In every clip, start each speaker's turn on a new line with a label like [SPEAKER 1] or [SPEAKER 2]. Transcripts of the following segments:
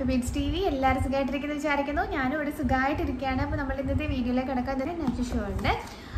[SPEAKER 1] happy beats T V എല്ലാവരും സുഖമായിട്ടിരിക്കുന്നു വിചാരിക്കുന്നു ഞാനും ഇവിടെ സുഖമായിട്ടിരിക്കുകയാണ് അപ്പോൾ നമ്മൾ ഇന്നത്തെ വീഡിയോയിലേക്ക് കിടക്കാൻ തന്നെ നെറ്റ് ഷോ ഉണ്ട്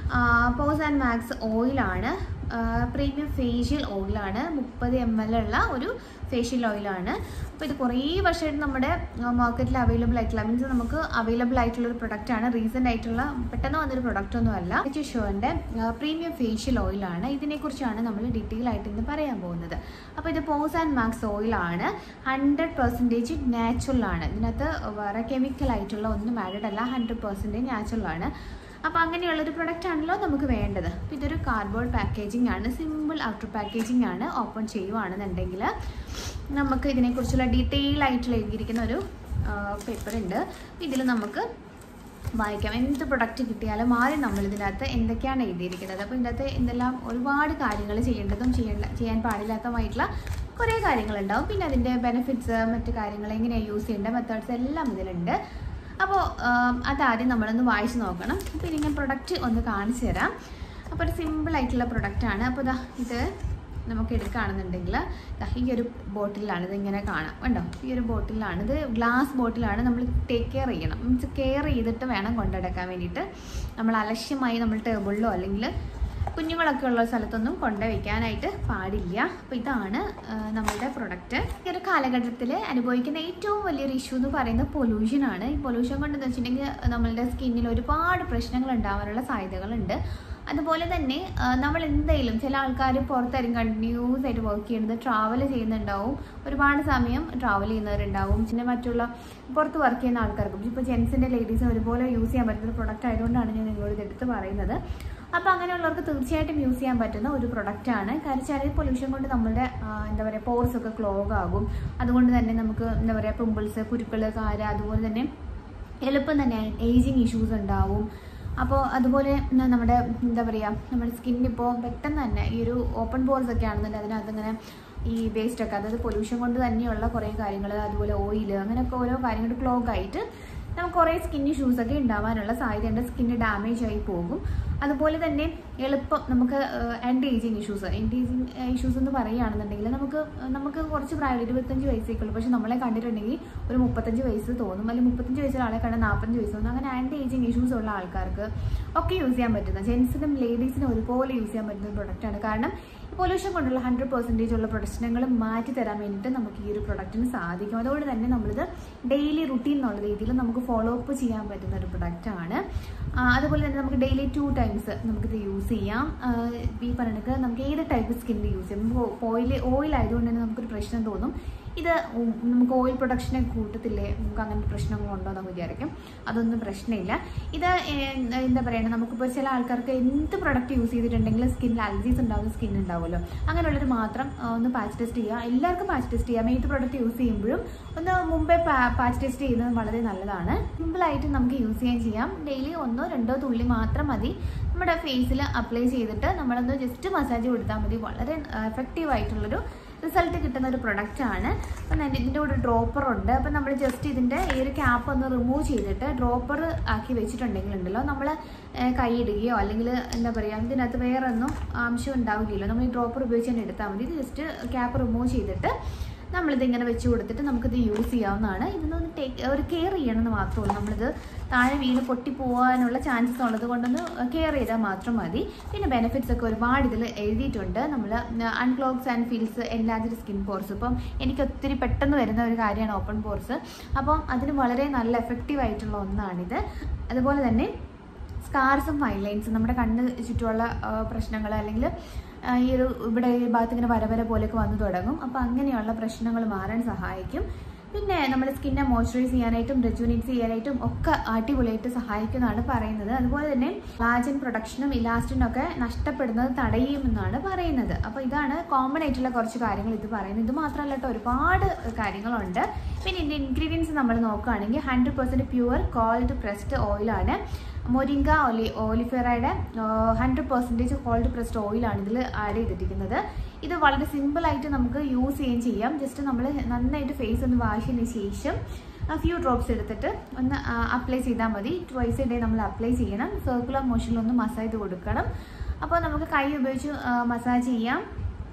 [SPEAKER 1] പോസ് ആൻഡ് മാക്സ് ഓയിലാണ് പ്രീമിയം ഫേഷ്യൽ ഓയിലാണ് മുപ്പത് എം എൽ ഉള്ള ഒരു ഫേഷ്യൽ ഓയിലാണ് അപ്പോൾ ഇത് കുറേ വർഷമായിട്ട് നമ്മുടെ മാർക്കറ്റിൽ അവൈലബിൾ ആയിട്ടുള്ള മീൻസ് നമുക്ക് അവൈലബിൾ ആയിട്ടുള്ള ഒരു പ്രൊഡക്റ്റാണ് റീസെൻ്റ് ആയിട്ടുള്ള പെട്ടെന്ന് വന്നൊരു പ്രൊഡക്റ്റ് ഒന്നും അല്ല നെറ്റ് ഷോൻ്റെ പ്രീമിയം ഫേഷ്യൽ ഓയിലാണ് ഇതിനെക്കുറിച്ചാണ് നമ്മൾ ഡീറ്റെയിൽ ആയിട്ട് ഇന്ന് പറയാൻ പോകുന്നത് അപ്പോൾ ഇത് പോസ് ആൻഡ് മാക്സ് ഓയിലാണ് ഹൺഡ്രഡ് പെർസെൻറ്റേജ് നാച്ചുറൽ ആണ് ഇതിനകത്ത് വേറെ കെമിക്കൽ ആയിട്ടുള്ള ഒന്നും ആഡഡ് അല്ല ഹൺഡ്രഡ് പെർസെൻറ്റേജ് നാച്ചുറൽ ആണ് അപ്പോൾ അങ്ങനെയുള്ളൊരു പ്രൊഡക്റ്റ് ആണല്ലോ നമുക്ക് വേണ്ടത് അപ്പോൾ ഇതൊരു കാർഡ്ബോർഡ് പാക്കേജിംഗ് ആണ് സിമ്പിൾ ഔട്ടർ പാക്കേജിംഗ് ആണ് ഓപ്പൺ ചെയ്യുവാണെന്നുണ്ടെങ്കിൽ നമുക്ക് ഇതിനെക്കുറിച്ചുള്ള ഡീറ്റെയിൽ ആയിട്ടുള്ള എഴുതിയിരിക്കുന്ന ഒരു പേപ്പർ ഉണ്ട് ഇതിൽ നമുക്ക് വായിക്കാം എന്ത് പ്രൊഡക്റ്റ് കിട്ടിയാലും ആദ്യം നമ്മൾ ഇതിനകത്ത് എന്തൊക്കെയാണ് എഴുതിയിരിക്കുന്നത് അപ്പോൾ ഇതിനകത്ത് എന്തെല്ലാം ഒരുപാട് കാര്യങ്ങൾ ചെയ്യേണ്ടതും ചെയ്യേണ്ട ചെയ്യാൻ പാടില്ലാത്തതുമായിട്ടുള്ള കുറേ കാര്യങ്ങളുണ്ടാവും പിന്നെ അതിൻ്റെ ബെനിഫിറ്റ്സ് മറ്റു കാര്യങ്ങൾ എങ്ങനെയാണ് യൂസ് ചെയ്യേണ്ട മെത്തേഡ്സ് എല്ലാം ഇതിലുണ്ട് അപ്പോൾ അതാദ്യം നമ്മളൊന്ന് വായിച്ച് നോക്കണം അപ്പോൾ ഇനി ഞാൻ പ്രൊഡക്റ്റ് ഒന്ന് കാണിച്ചു തരാം അപ്പോൾ ഒരു സിമ്പിൾ ആയിട്ടുള്ള പ്രൊഡക്റ്റാണ് അപ്പോൾ ഇതാ ഇത് നമുക്ക് എടുക്കുകയാണെന്നുണ്ടെങ്കിൽ ഈ ഒരു ബോട്ടിലാണ് ഇതിങ്ങനെ കാണാം കണ്ടോ ഈ ഒരു ബോട്ടിലാണ് ഇത് ഗ്ലാസ് ബോട്ടിലാണ് നമ്മൾ ടേക്ക് കെയർ ചെയ്യണം മീൻസ് കെയർ ചെയ്തിട്ട് വേണം കൊണ്ടെടുക്കാൻ വേണ്ടിയിട്ട് നമ്മൾ അലക്ഷ്യമായി നമ്മൾ ടേബിളിലോ അല്ലെങ്കിൽ കുഞ്ഞുങ്ങളൊക്കെ ഉള്ള സ്ഥലത്തൊന്നും കൊണ്ടുവയ്ക്കാനായിട്ട് പാടില്ല അപ്പോൾ ഇതാണ് നമ്മളുടെ പ്രൊഡക്റ്റ് ഈ ഒരു കാലഘട്ടത്തിൽ അനുഭവിക്കുന്ന ഏറ്റവും വലിയൊരു ഇഷ്യൂ എന്ന് പറയുന്നത് പൊല്യൂഷനാണ് ഈ പൊല്യൂഷൻ കൊണ്ടെന്ന് വെച്ചിട്ടുണ്ടെങ്കിൽ നമ്മളുടെ സ്കിന്നിൽ ഒരുപാട് പ്രശ്നങ്ങൾ ഉണ്ടാവാനുള്ള സാധ്യതകളുണ്ട് അതുപോലെ തന്നെ നമ്മൾ എന്തെങ്കിലും ചില ആൾക്കാർ പുറത്തിറങ്ങി കണ്ടിന്യൂസ് ആയിട്ട് വർക്ക് ചെയ്യുന്നത് ട്രാവൽ ചെയ്യുന്നുണ്ടാവും ഒരുപാട് സമയം ട്രാവൽ ചെയ്യുന്നവരുണ്ടാവും പിന്നെ മറ്റുള്ള പുറത്ത് വർക്ക് ചെയ്യുന്ന ആൾക്കാർക്കും ഇപ്പോൾ ജെൻസിൻ്റെ ലേഡീസും ഒരുപോലെ യൂസ് ചെയ്യാൻ പറ്റുന്ന പ്രൊഡക്റ്റ് ആയതുകൊണ്ടാണ് ഞാൻ നിങ്ങളോട് ഇതെടുത്ത് പറയുന്നത് അപ്പോൾ അങ്ങനെയുള്ളവർക്ക് തീർച്ചയായിട്ടും യൂസ് ചെയ്യാൻ പറ്റുന്ന ഒരു പ്രൊഡക്റ്റാണ് കാരണം വെച്ചാൽ പൊല്യൂഷൻ കൊണ്ട് നമ്മുടെ എന്താ പറയുക പോർസ് ഒക്കെ ക്ലോഗ് ആകും അതുകൊണ്ട് തന്നെ നമുക്ക് എന്താ പറയുക പിമ്പിൾസ് കുരുക്കൾ കാര അതുപോലെ തന്നെ എളുപ്പം തന്നെ ഏജിങ് ഇഷ്യൂസ് ഉണ്ടാവും അപ്പോൾ അതുപോലെ നമ്മുടെ എന്താ പറയുക നമ്മുടെ സ്കിന്നിപ്പോൾ പെട്ടെന്ന് തന്നെ ഈ ഒരു ഓപ്പൺ പോർസ് ഒക്കെ ആണെന്നുണ്ടെങ്കിൽ അതിനകത്ത് ഇങ്ങനെ ഈ വേസ്റ്റ് ഒക്കെ അതായത് പൊല്യൂഷൻ കൊണ്ട് തന്നെയുള്ള കുറേ കാര്യങ്ങൾ അതുപോലെ ഓയിൽ അങ്ങനെയൊക്കെ ഓരോ കാര്യങ്ങൾ ക്ലോഗ് ആയിട്ട് നമുക്ക് കുറേ സ്കിൻ ഇഷ്യൂസ് ഒക്കെ ഉണ്ടാവാനുള്ള സാധ്യതയുണ്ട് സ്കിന്ന് ഡാമേജ് ആയി പോകും അതുപോലെ തന്നെ എളുപ്പം നമുക്ക് anti ageing issues anti ageing issues എന്ന് പറയുകയാണെന്നുണ്ടെങ്കിൽ നമുക്ക് നമുക്ക് കുറച്ച് പ്രായം ഇരുപത്തഞ്ച് വയസ്സേക്കുള്ളൂ പക്ഷെ നമ്മളെ കണ്ടിട്ടുണ്ടെങ്കിൽ ഒരു മുപ്പത്തഞ്ച് വയസ്സ് തോന്നും അല്ലെങ്കിൽ മുപ്പത്തഞ്ച് വയസ്സുള്ള ആളെ കണ്ടാൽ നാൽപ്പത്തഞ്ച് വയസ്സ് തോന്നും അങ്ങനെ ആൻറ്റി ഏജിങ് ഇഷ്യൂസ് ഉള്ള ആൾക്കാർക്ക് ഒക്കെ യൂസ് ചെയ്യാൻ പറ്റുന്ന ജെൻസിനും ലേഡീസിനും ഒരുപോലെ യൂസ് ചെയ്യാൻ പറ്റുന്ന പ്രൊഡക്റ്റാണ് കാരണം പൊല്യൂഷൻ കൊണ്ടുള്ള ഹൺഡ്രഡ് പെർസെൻറ്റേജ് ഉള്ള പ്രശ്നങ്ങൾ മാറ്റി തരാൻ വേണ്ടിയിട്ട് നമുക്ക് ഈ ഒരു പ്രൊഡക്റ്റിന് സാധിക്കും അതുകൊണ്ട് തന്നെ നമ്മളിത് ഡെയിലി റുട്ടീൻ എന്നുള്ള രീതിയിൽ നമുക്ക് ഫോളോ അപ്പ് ചെയ്യാൻ പറ്റുന്ന ഒരു പ്രൊഡക്റ്റാണ് അതുപോലെ തന്നെ നമുക്ക് ഡെയിലി ടു ടൈംസ് നമുക്കിത് യൂസ് ചെയ്യാം ഈ പറഞ്ഞിട്ട് നമുക്ക് ഏത് ടൈപ്പ് സ്കിന്നിൽ യൂസ് ചെയ്യാം നമുക്ക് ഓയിൽ ഓയിൽ ആയതുകൊണ്ട് തന്നെ നമുക്കൊരു പ്രശ്നം തോന്നും ഇത് നമുക്ക് ഓയിൽ പ്രൊഡക്ഷനെ കൂട്ടത്തില്ലേ നമുക്ക് അങ്ങനെ പ്രശ്നങ്ങളുണ്ടോ എന്ന് വിചാരിക്കും അതൊന്നും പ്രശ്നമില്ല ഇത് എന്താ പറയുക നമുക്കിപ്പോൾ ചില ആൾക്കാർക്ക് എന്ത് പ്രൊഡക്റ്റ് യൂസ് ചെയ്തിട്ടുണ്ടെങ്കിലും സ്കിന്നിൽ അലർജീസ് ഉണ്ടാവുന്ന സ്കിൻ ഉണ്ടാവുമല്ലോ അങ്ങനെയുള്ളവർ മാത്രം ഒന്ന് പാച്ച് ടെസ്റ്റ് ചെയ്യുക എല്ലാവർക്കും പാച്ച് ടെസ്റ്റ് ചെയ്യാം ഏത് പ്രൊഡക്റ്റ് യൂസ് ചെയ്യുമ്പോഴും ഒന്ന് മുമ്പേ പാച്ച് ടെസ്റ്റ് ചെയ്യുന്നത് വളരെ നല്ലതാണ് സിമ്പിളായിട്ട് നമുക്ക് യൂസ് ചെയ്യാൻ ചെയ്യാം ഡെയിലി ഒന്നോ രണ്ടോ തുള്ളി മാത്രം മതി നമ്മുടെ ഫേസിൽ അപ്ലൈ ചെയ്തിട്ട് നമ്മളൊന്ന് ജസ്റ്റ് മസാജ് കൊടുത്താൽ മതി വളരെ എഫക്റ്റീവ് ആയിട്ടുള്ളൊരു റിസൾട്ട് കിട്ടുന്ന ഒരു പ്രൊഡക്റ്റ് ആണ് അപ്പം ഇതിൻ്റെ കൂടെ ഡ്രോപ്പർ ഉണ്ട് അപ്പം നമ്മൾ ജസ്റ്റ് ഇതിൻ്റെ ഈ ഒരു ക്യാപ്പ് ഒന്ന് റിമൂവ് ചെയ്തിട്ട് ഡ്രോപ്പർ ആക്കി വെച്ചിട്ടുണ്ടെങ്കിൽ ഉണ്ടല്ലോ നമ്മൾ കൈയിടുകയോ അല്ലെങ്കിൽ എന്താ പറയുക ഇതിനകത്ത് വേറെ ഒന്നും ആവശ്യം ഉണ്ടാവില്ലല്ലോ നമ്മൾ ഈ ഡ്രോപ്പർ ഉപയോഗിച്ച് തന്നെ എടുത്താൽ മതി ഇത് ജസ്റ്റ് ക്യാപ്പ് റിമൂവ് ചെയ്തിട്ട് നമ്മളിത് ഇങ്ങനെ വെച്ച് കൊടുത്തിട്ട് നമുക്കിത് യൂസ് ചെയ്യാവുന്നതാണ് ഇതിനൊന്ന് ടേക്ക് ഒരു കെയർ ചെയ്യണമെന്ന് മാത്രമേ ഉള്ളൂ നമ്മളിത് താഴെ വീണ് പൊട്ടിപ്പോവാനുള്ള ചാൻസസ് ഉള്ളത് കൊണ്ടൊന്ന് കെയർ ചെയ്താൽ മാത്രം മതി പിന്നെ ബെനിഫിറ്റ്സ് ഒക്കെ ഒരുപാട് ഇതിൽ എഴുതിയിട്ടുണ്ട് നമ്മൾ അൺക്ലോഗ്സ് ആൻഡ് ഫീൽസ് എല്ലാത്തിനും സ്കിൻ പോർസ് ഇപ്പം എനിക്ക് ഒത്തിരി പെട്ടെന്ന് വരുന്ന ഒരു കാര്യമാണ് ഓപ്പൺ പോർസ് അപ്പം അതിന് വളരെ നല്ല എഫക്റ്റീവ് ആയിട്ടുള്ള ഒന്നാണിത് അതുപോലെ തന്നെ സ്കാർസും ഹൈലൈൻസും നമ്മുടെ കണ്ണ് ചുറ്റുമുള്ള പ്രശ്നങ്ങൾ അല്ലെങ്കിൽ ഈ ഒരു ഇവിടെ ഈ ഭാഗത്ത് ഇങ്ങനെ വരവര പോലെയൊക്കെ വന്നു തുടങ്ങും അപ്പോൾ അങ്ങനെയുള്ള പ്രശ്നങ്ങൾ മാറാൻ സഹായിക്കും പിന്നെ നമ്മുടെ സ്കിന്നെ മോയ്സ്ചറൈസ് ചെയ്യാനായിട്ടും റെജുനേറ്റ് ചെയ്യാനായിട്ടും ഒക്കെ അടിപൊളിയായിട്ട് സഹായിക്കുന്നതാണ് പറയുന്നത് അതുപോലെ തന്നെ കൊളാജൻ പ്രൊഡക്ഷനും ഇലാസ്റ്റിനും ഒക്കെ നഷ്ടപ്പെടുന്നത് തടയുമെന്നാണ് പറയുന്നത് അപ്പോൾ ഇതാണ് കോമൺ ആയിട്ടുള്ള കുറച്ച് കാര്യങ്ങൾ ഇത് പറയുന്നത് ഇത് മാത്രമല്ല കേട്ടോ ഒരുപാട് കാര്യങ്ങളുണ്ട് പിന്നെ ഇതിൻ്റെ ഇൻഗ്രീഡിയൻസ് നമ്മൾ നോക്കുകയാണെങ്കിൽ hundred percent pure cold pressed ഓയിലാണ് മൊരിങ്ക ഒലി ഓലിഫെറയുടെ ഹൺഡ്രഡ് പെർസെൻറ്റേജ് കോൾഡ് പ്രസ്ഡ് ഓയിലാണ് ഇതിൽ ആഡ് ചെയ്തിരിക്കുന്നത് ഇത് വളരെ സിമ്പിളായിട്ട് നമുക്ക് യൂസ് ചെയ്യുകയും ചെയ്യാം ജസ്റ്റ് നമ്മൾ നന്നായിട്ട് ഫേസ് ഒന്ന് വാഷ് ചെയ്തതിന് ശേഷം ഫ്യൂ ഡ്രോപ്സ് എടുത്തിട്ട് ഒന്ന് അപ്ലൈ ചെയ്താൽ മതി ട്വൈസ് എ ഡേ നമ്മൾ അപ്ലൈ ചെയ്യണം സർക്കുലർ മോഷനിലൊന്ന് മസാജ് കൊടുക്കണം അപ്പോൾ നമുക്ക് കൈ ഉപയോഗിച്ച് മസാജ് ചെയ്യാം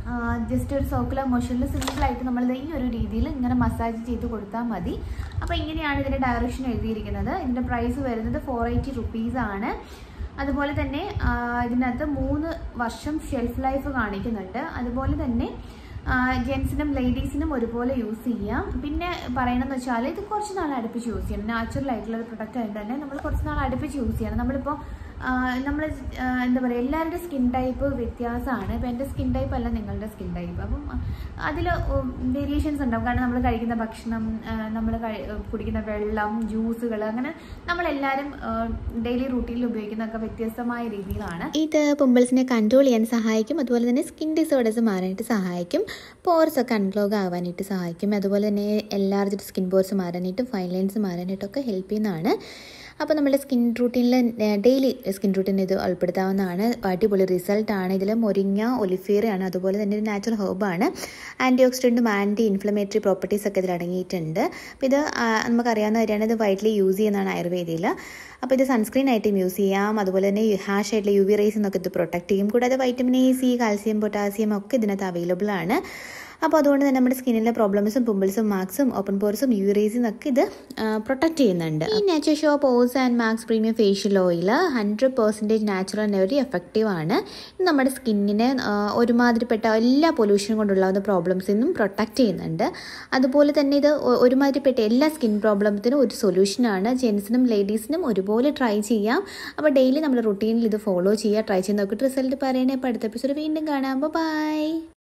[SPEAKER 1] ജസ്റ്റ് ഒരു സർക്കുലർ മോഷനിൽ സിമ്പിളായിട്ട് നമ്മളിത് ഈ ഒരു രീതിയിൽ ഇങ്ങനെ മസാജ് ചെയ്ത് കൊടുത്താൽ മതി അപ്പോൾ ഇങ്ങനെയാണ് ഇതിൻ്റെ ഡയറക്ഷൻ എഴുതിയിരിക്കുന്നത് ഇതിൻ്റെ പ്രൈസ് വരുന്നത് ഫോർ എയ്റ്റി റുപ്പീസാണ് അതുപോലെ തന്നെ ആ, ഇതിനകത്ത് മൂന്ന് വർഷം ഷെൽഫ് ലൈഫ് കാണിക്കുന്നുണ്ട് അതുപോലെ തന്നെ ജെൻസിനും ലേഡീസിനും ഒരുപോലെ യൂസ് ചെയ്യാം പിന്നെ പറയണമെന്ന് വെച്ചാൽ ഇത് കുറച്ച് നാൾ അടുപ്പിച്ച് യൂസ് ചെയ്യണം നാച്ചുറൽ ആയിട്ടുള്ള ഒരു പ്രൊഡക്റ്റ് ആയതുകൊണ്ട് തന്നെ നമ്മൾ കുറച്ച് നാൾ അടുപ്പിച്ച് യൂസ് ചെയ്യണം നമ്മളിപ്പോൾ നമ്മൾ എന്താ പറയുക എല്ലാവരുടെയും സ്കിൻ ടൈപ്പ് വ്യത്യാസമാണ് ഇപ്പോൾ എൻ്റെ സ്കിൻ ടൈപ്പ് അല്ല നിങ്ങളുടെ സ്കിൻ ടൈപ്പ് അപ്പം അതിൽ വേരിയേഷൻസ് ഉണ്ടാവും കാരണം നമ്മൾ കഴിക്കുന്ന ഭക്ഷണം നമ്മൾ കുടിക്കുന്ന വെള്ളം ജ്യൂസുകൾ അങ്ങനെ നമ്മളെല്ലാവരും ഡെയിലി റൂട്ടീനിൽ ഉപയോഗിക്കുന്നതൊക്കെ വ്യത്യസ്തമായ രീതിയിലാണ്
[SPEAKER 2] ഇത് പിമ്പിൾസിനെ കൺട്രോൾ ചെയ്യാൻ സഹായിക്കും അതുപോലെ തന്നെ സ്കിൻ ഡിസോർഡേഴ്സ് മാറാനായിട്ട് സഹായിക്കും പോർസ് ഒക്കെ അൺക്ലോഗ് ആവാനായിട്ട് സഹായിക്കും അതുപോലെ തന്നെ എല്ലാവർക്കും സ്കിൻ പോർസ് മാറാനായിട്ടും ഫൈൻ ലൈൻസ് മാറാനായിട്ടൊക്കെ ഹെൽപ്പ് ചെയ്യുന്നതാണ് അപ്പോൾ നമ്മുടെ സ്കിൻ റൂട്ടീനിൽ ഡെയിലി സ്കിൻ റൂട്ടീൻ ഇത് ഉൾപ്പെടുത്താവുന്നതാണ് അടിപൊളി റിസൾട്ടാണ് ഇതിൽ മൊരിങ്ങ ഒലിഫീറയാണ് അതുപോലെ തന്നെ ഒരു നാച്ചുറൽ ഹെർബാണ് ആൻറ്റി ഓക്സിഡൻറ്റും ആൻറ്റി ഇൻഫ്ലമേറ്ററി പ്രോപ്പർട്ടീസ് ഒക്കെ ഇതിൽ അടങ്ങിയിട്ടുണ്ട് അപ്പോൾ ഇത് ആ, നമുക്കറിയാവുന്ന കാര്യമാണ് ഇത് വൈറ്റ്ലി യൂസ് ചെയ്യുന്നതാണ് ആയുർവേദയിൽ അപ്പോൾ ഇത് സൺസ്ക്രീൻ ആയിട്ടും യൂസ് ചെയ്യാം അതുപോലെ തന്നെ ഹാഷ് ആയിട്ടുള്ള യു വി റേസിൽ നിന്നൊക്കെ ഇത് പ്രൊട്ടക്ട് ചെയ്യും കൂടാതെ vitamin A C calcium potassium ഒക്കെ ഇതിനകത്ത് അവൈലബിൾ ആണ് അപ്പോൾ അതുകൊണ്ട് തന്നെ നമ്മുടെ സ്കിന്നിലെ പ്രോബ്ലംസും പിമ്പിൾസും മാർക്സും ഓപ്പൺ പോർസും യൂറേസും ഒക്കെ ഇത് പ്രൊട്ടക്ട് ചെയ്യുന്നുണ്ട് ഈ natural show pores and max premium facial oil hundred percentage natural and very effective ആണ് ഇത് നമ്മുടെ സ്കിന്നിനെ ഒരുമാതിരിപ്പെട്ട എല്ലാ പൊല്യൂഷനും കൊണ്ടുള്ള പ്രോബ്ലംസിൽ നിന്നും പ്രൊട്ടക്ട് ചെയ്യുന്നുണ്ട് അതുപോലെ തന്നെ ഇത് ഒ- ഒരുമാതിരിപ്പെട്ട എല്ലാ സ്കിൻ പ്രോബ്ലത്തിനും ഒരു സൊല്യൂഷനാണ് ജെൻസിനും ലേഡീസിനും ഒരുപോലെ ട്രൈ ചെയ്യാം അപ്പോൾ ഡെയിലി നമ്മുടെ റുട്ടീനിൽ ഇത് ഫോളോ ചെയ്യുക ട്രൈ ചെയ്ത് നോക്കിയിട്ട് റിസൾട്ട് പറയണേ അപ്പോൾ അടുത്ത എപ്പിസോഡ് വീണ്ടും കാണാം ബൈ